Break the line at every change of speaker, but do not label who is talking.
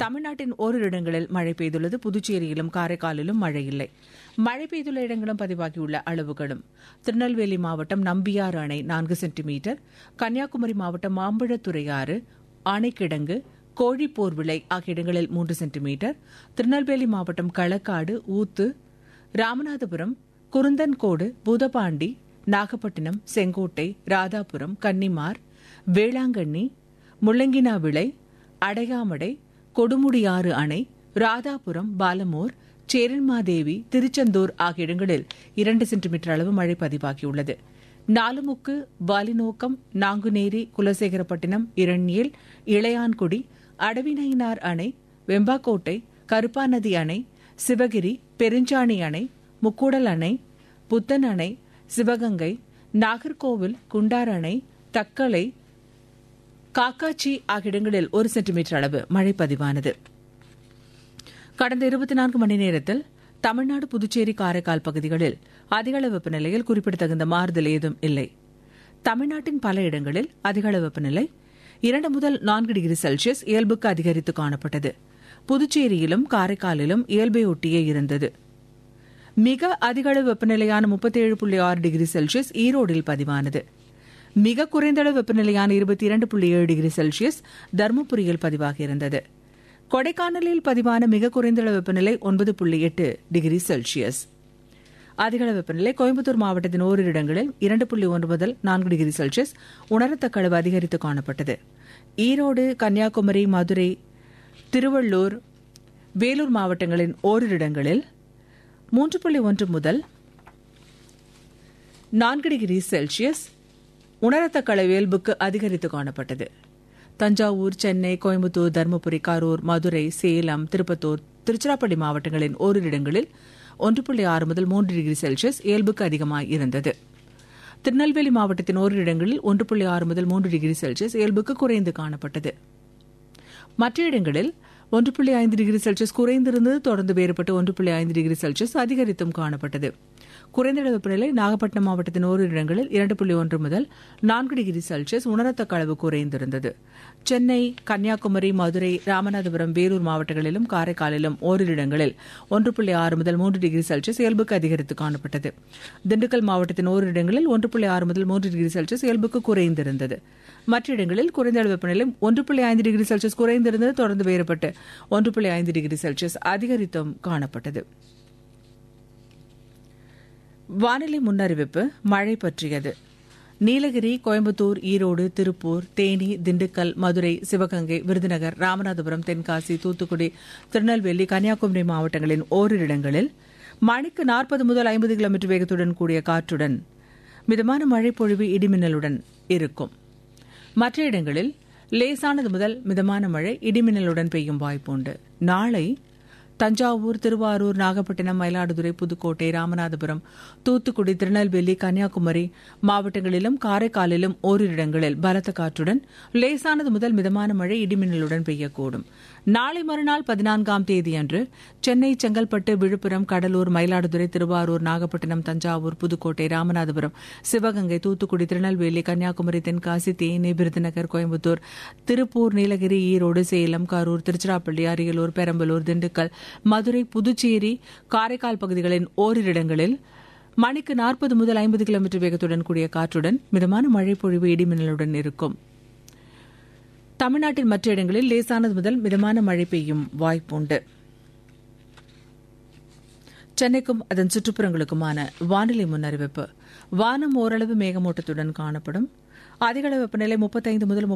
தமிழ்நாட்டின் ஓரிரு இடங்களில் மழை பெய்துள்ளது புதுச்சேரியிலும் காரைக்காலிலும் மழை இல்லை மழை பெய்துள்ள இடங்களும் பதிவாகியுள்ள அளவுகளும் திருநெல்வேலி மாவட்டம் நம்பியாறு அணை நான்கு சென்டிமீட்டர் கன்னியாகுமரி மாவட்டம் மாம்பழத்துறையாறு ஆணைக்கிடங்கு கோழிப்போர்விளை ஆகிய இடங்களில் மூன்று சென்டிமீட்டர் திருநெல்வேலி மாவட்டம் களக்காடு ஊத்து ராமநாதபுரம் குருந்தன்கோடு பூதபாண்டி நாகப்பட்டினம் செங்கோட்டை ராதாபுரம் கன்னிமார் வேளாங்கண்ணி முள்ளங்கினாவிளை அடையாமடை கொடுமுடியாறு அணை ராதாபுரம் பாலமோர் சேரன்மாதேவி திருச்செந்தூர் ஆகிய இடங்களில் இரண்டு சென்டிமீட்டர் அளவு மழை பதிவாகியுள்ளது நாலுமுக்கு வாலிநோக்கம் நாங்குநேரி குலசேகரப்பட்டினம் இரண்யேல் இளையான்குடி அடவிநயினார் அணை வெம்பாக்கோட்டை கருப்பாநதி அணை சிவகிரி பெருஞ்சாணி அணை முக்கூடல் அணை புத்தன் அணை சிவகங்கை நாகர்கோவில் குண்டார் அணை தக்கலை காக்காச்சி ஆகிய இடங்களில் ஒரு சென்டிமீட்டர் அளவு மழை பதிவானது கடந்த இருபத்தி நான்கு மணி நேரத்தில் தமிழ்நாடு புதுச்சேரி காரைக்கால் பகுதிகளில் அதிகளவு வெப்பநிலையில் குறிப்பிடத்தகுந்த மாறுதல் ஏதும் இல்லை தமிழ்நாட்டின் பல இடங்களில் அதிகளவு வெப்பநிலை இரண்டு முதல் நான்கு டிகிரி செல்சியஸ் இயல்புக்கு அதிகரித்து காணப்பட்டது புதுச்சேரியிலும் காரைக்காலிலும் இயல்பை ஒட்டியே இருந்தது மிக அதிகளவு வெப்பநிலையான முப்பத்தேழு புள்ளி ஆறு டிகிரி செல்சியஸ் ஈரோடில் பதிவானது மிக குறைந்தளவு வெப்பநிலையான இருபத்தி இரண்டு புள்ளி ஏழு டிகிரி செல்சியஸ் தருமபுரியில் பதிவாகியிருந்தது கொடைக்கானலில் பதிவான மிக குறைந்தளவு வெப்பநிலை ஒன்பது புள்ளி எட்டு டிகிரி செல்சியஸ் அதிகளவு வெப்பநிலை கோயம்புத்தூர் மாவட்டத்தின் ஓரிரு இடங்களில் இரண்டு புள்ளி ஒன்று முதல் நான்கு டிகிரி செல்சியஸ் உணரத்தக்க அளவு அதிகரித்து காணப்பட்டது ஈரோடு கன்னியாகுமரி மதுரை திருவள்ளூர் வேலூர் மாவட்டங்களின் ஓரிரு இடங்களில் மூன்று புள்ளி ஒன்று முதல் நான்கு டிகிரி செல்சியஸ் உணரத்தக்க அளவு இயல்புக்கு அதிகரித்து காணப்பட்டது தஞ்சாவூர் சென்னை கோயம்புத்தூர் தருமபுரி கரூர் மதுரை சேலம் திருப்பத்தூர் திருச்சிராப்பள்ளி மாவட்டங்களின் ஓரிரு இடங்களில் ஒன்று புள்ளி ஆறு முதல் மூன்று டிகிரி செல்சியஸ் இயல்புக்கு அதிகமாக இருந்தது திருநெல்வேலி மாவட்டத்தின் ஓரிரு இடங்களில் ஒன்று புள்ளி ஆறு முதல் மூன்று டிகிரி செல்சியஸ் இயல்புக்கு குறைந்து காணப்பட்டது மற்ற இடங்களில் ஒன்று புள்ளி ஐந்து டிகிரி செல்சியஸ் குறைந்திருந்தது தொடர்ந்து வேறுபட்டு ஒன்று புள்ளி ஐந்து டிகிரி செல்சியஸ் அதிகரித்தும் காணப்பட்டது குறைந்த வெப்பநிலை நாகப்பட்டினம் மாவட்டத்தின் ஓரிரு இடங்களில் இரண்டு புள்ளி ஒன்று முதல் நான்கு டிகிரி செல்சியஸ் உணரத்தக்க அளவு குறைந்திருந்தது சென்னை கன்னியாகுமரி மதுரை ராமநாதபுரம் வேலூர் மாவட்டங்களிலும் காரைக்காலிலும் ஓரிரு இடங்களில் ஒன்று புள்ளி ஆறு முதல் மூன்று டிகிரி செல்சியஸ் இயல்புக்கு அதிகரித்து காணப்பட்டது திண்டுக்கல் மாவட்டத்தின் ஓரிரு இடங்களில் ஒன்று புள்ளி ஆறு முதல் மூன்று டிகிரி செல்சியஸ் இயல்புக்கு குறைந்திருந்தது மற்ற இடங்களில் குறைந்த அளவு வெப்பநிலை ஒன்று புள்ளி ஐந்து டிகிரி செல்சியஸ் குறைந்திருந்தது தொடர்ந்து வேறுபட்டு ஒன்று புள்ளி ஐந்து டிகிரி செல்சியஸ் அதிகரித்தும் காணப்பட்டது வானிலை முன்னறிவிப்பு மழை பற்றியது நீலகிரி கோயம்புத்தூர் ஈரோடு திருப்பூர் தேனி திண்டுக்கல் மதுரை சிவகங்கை விருதுநகர் ராமநாதபுரம் தென்காசி தூத்துக்குடி திருநெல்வேலி கன்னியாகுமரி மாவட்டங்களின் ஓரிரு இடங்களில் மணிக்கு நாற்பது முதல் ஐம்பது கிலோமீட்டர் வேகத்துடன் கூடிய காற்றுடன் மிதமான மழை பொழிவு இடிமின்னலுடன் இருக்கும் மற்ற இடங்களில் லேசானது முதல் மிதமான மழை இடிமின்னலுடன் பெய்யும் வாய்ப்புண்டு நாளை தஞ்சாவூர் திருவாரூர் நாகப்பட்டினம் மயிலாடுதுறை புதுக்கோட்டை ராமநாதபுரம் தூத்துக்குடி திருநெல்வேலி கன்னியாகுமரி மாவட்டங்களிலும் காரைக்காலிலும் ஓரிரு இடங்களில் பலத்த காற்றுடன் லேசானது முதல் மிதமான மழை இடிமின்னலுடன் பெய்யக்கூடும் நாளை மறுநாள் பதினான்காம் தேதியன்று சென்னை செங்கல்பட்டு விழுப்புரம் கடலூர் மயிலாடுதுறை திருவாரூர் நாகப்பட்டினம் தஞ்சாவூர் புதுக்கோட்டை ராமநாதபுரம் சிவகங்கை தூத்துக்குடி திருநெல்வேலி கன்னியாகுமரி தென்காசி தேனி விருதுநகர் கோயம்புத்தூர் திருப்பூர் நீலகிரி ஈரோடு சேலம் கரூர் திருச்சிராப்பள்ளி அரியலூர் பெரம்பலூர் திண்டுக்கல் மதுரை புதுச்சேரி காரைக்கால் பகுதிகளின் ஓரிரு இடங்களில் மணிக்கு நாற்பது முதல் ஐம்பது கிலோமீட்டர் வேகத்துடன் கூடிய காற்றுடன் மிதமான மழை பொழிவு இடிமின்னலுடன் இருக்கும் தமிழ்நாட்டின் மற்ற இடங்களில் லேசானது முதல் மிதமான மழை பெய்யும் வாய்ப்புண்டு சென்னைக்கும் அதன் சுற்றுப்புறங்களுக்குமான வானிலை முன்னறிவிப்பு வானம் ஓரளவு மேகமூட்டத்துடன் காணப்படும் அதிகளவு வெப்பநிலை முப்பத்தைந்து முதல்